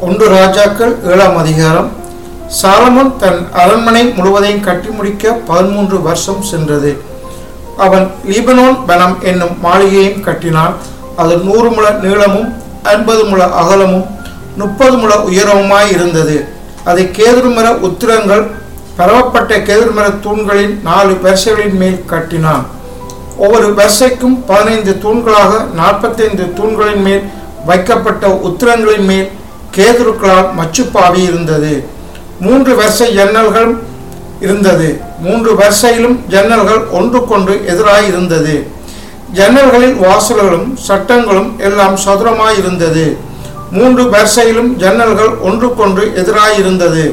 ஒன்று ராஜாக்கள் ஏழாம் அதிகாரம் சாலமோன் தன் அரண்மனை முழுவதையும் கட்டி முடிக்க பதிமூன்று வருஷம் சென்றது அவன் லீபனோன் பனம் என்னும் மாளிகையையும் கட்டினான் அது நூறு முழ நீளமும் ஐம்பது முழ அகலமும் முப்பது முழ உயரமுமாய் இருந்தது அதை கேதுருமர உத்திரங்கள் பரவப்பட்ட கேதுருமர தூண்களின் நாலு வரிசைகளின் மேல் கட்டினான் ஒவ்வொரு வரிசைக்கும் பதினைந்து தூண்களாக நாற்பத்தைந்து தூண்களின் மேல் வைக்கப்பட்ட உத்திரங்களின் மேல் கேதுருக்களால் மச்சுப்பாவி இருந்தது மூன்று வரிசை ஜன்னல்கள் இருந்தது மூன்று வரிசையிலும் ஜன்னல்கள் ஒன்றுக்கொன்று எதிராய் இருந்தது ஜன்னல்களில் வாசல்களும் சட்டங்களும் எல்லாம் சதுரமாய் இருந்தது மூன்று வரிசையிலும் ஜன்னல்கள் ஒன்றுக்கொன்று எதிராய் இருந்தது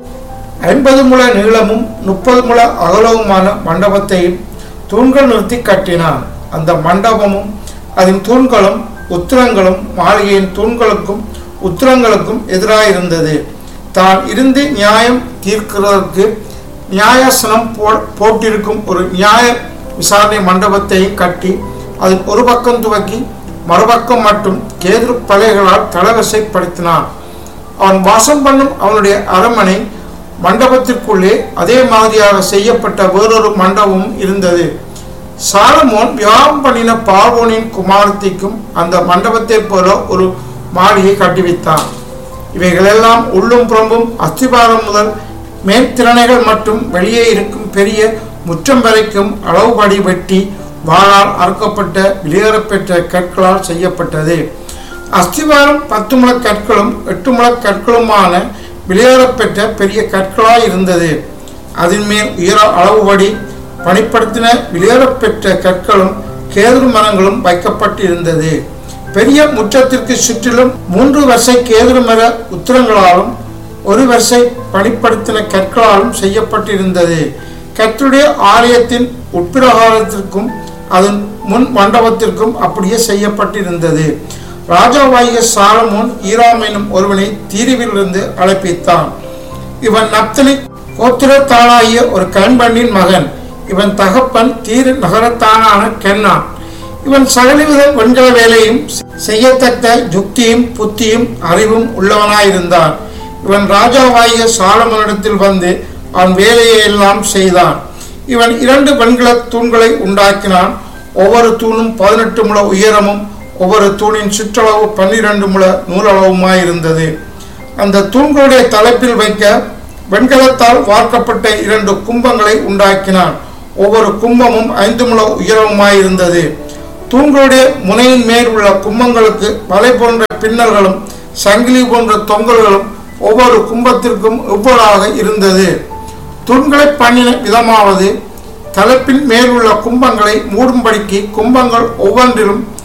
ஐம்பது முழ நீளமும் முப்பது முழ அகலவுமான மண்டபத்தையும் தூண்கள் நிறுத்தி கட்டினான் அந்த மண்டபமும் அதன் தூண்களும் உத்திரங்களும் மாளிகையின் தூண்களுக்கும் உத்திரங்களுக்கும் எதிராயிருந்தது தான் இருந்து நியாயம் தீர்க்கிறதற்கு நியாயாசனம் போ போட்டிருக்கும் ஒரு நியாய விசாரணை மண்டபத்தையும் கட்டி அதன் ஒரு பக்கம் துவக்கி மறுபக்கம் மட்டும் கேதுரு பலைகளால் தளவசைப்படுத்தினான் அவன் வாசம் பண்ணும் அவனுடைய அரண்மனை மண்டபத்திற்குள்ளே அதே மாதிரியாக செய்யப்பட்ட வேறொரு மண்டபமும் இருந்தது சாலமோன் விவாகம் பண்ணின பார்வோனின் குமாரத்திக்கும் அந்த மண்டபத்தைப் போல ஒரு மாளிகை கட்டுவித்தான் இவைகளெல்லாம் உள்ளும் புறம்பும் அஸ்திபாரம் முதல் மேற்திறனைகள் மற்றும் வெளியே இருக்கும் பெரிய முற்றம் வரைக்கும் அளவுபடி வெட்டி வாளால் அறுக்கப்பட்ட வெளியேறப்பெற்ற கற்களால் செய்யப்பட்டது அஸ்திவாரம் பத்து முழ கற்களும் எட்டு முழ கற்களுமான வெளியேறப்பெற்ற பெரிய கற்களாய் இருந்தது அதன் மேல் உயர அளவுபடி பணிப்படுத்தின வெளியேறப்பெற்ற கற்களும் கேதுரு மரங்களும் வைக்கப்பட்டிருந்தது பெரிய முற்றத்திற்கு சுற்றிலும் மூன்று வரிசை கேதுரு மர உத்திரங்களாலும் ஒரு வரிசை பணிப்படுத்தின கற்களாலும் செய்யப்பட்டிருந்தது கற்றுடைய ஆலயத்தின் உட்பிரகாரத்திற்கும் அதன் முன் மண்டபத்திற்கும் அப்படியே செய்யப்பட்டிருந்தது ராஜாவாகிய சாலமோன் ஈராம் எனும் ஒருவனை தீருவிலிருந்து அழைப்பித்தான் இவன் நப்தலி கோத்திரத்தானாகிய ஒரு கண்பண்ணின் மகன் இவன் தகப்பன் தீரு நகரத்தானான கென்னான் இவன் சகலவித வெண்கல வேலையும் செய்யத்தக்க யுக்தியும் புத்தியும் அறிவும் உள்ளவனாயிருந்தான் இவன் ராஜாவாகிய சாலமனிடத்தில் வந்து அவன் வேலையை எல்லாம் செய்தான் இவன் இரண்டு வெண்கல தூண்களை உண்டாக்கினான் ஒவ்வொரு தூணும் பதினெட்டு முழ உயரமும் ஒவ்வொரு தூணின் சுற்றளவு பன்னிரண்டு முழ நூலளவுமாயிருந்தது அந்த தூண்களுடைய தலைப்பில் வைக்க வெண்கலத்தால் வார்க்கப்பட்ட இரண்டு கும்பங்களை உண்டாக்கினான் ஒவ்வொரு கும்பமும் ஐந்து முழ உயரமுமாயிருந்தது தூண்களுடைய முனையின் மேல் உள்ள கும்பங்களுக்கு வலை போன்ற பின்னல்களும் சங்கிலி போன்ற தொங்கல்களும் ஒவ்வொரு கும்பத்திற்கும் எவ்வளவாக இருந்தது தூண்களை பண்ணின விதமாவது தலைப்பின் மேல் உள்ள கும்பங்களை மூடும்படிக்கு கும்பங்கள் ஒவ்வொன்றிலும்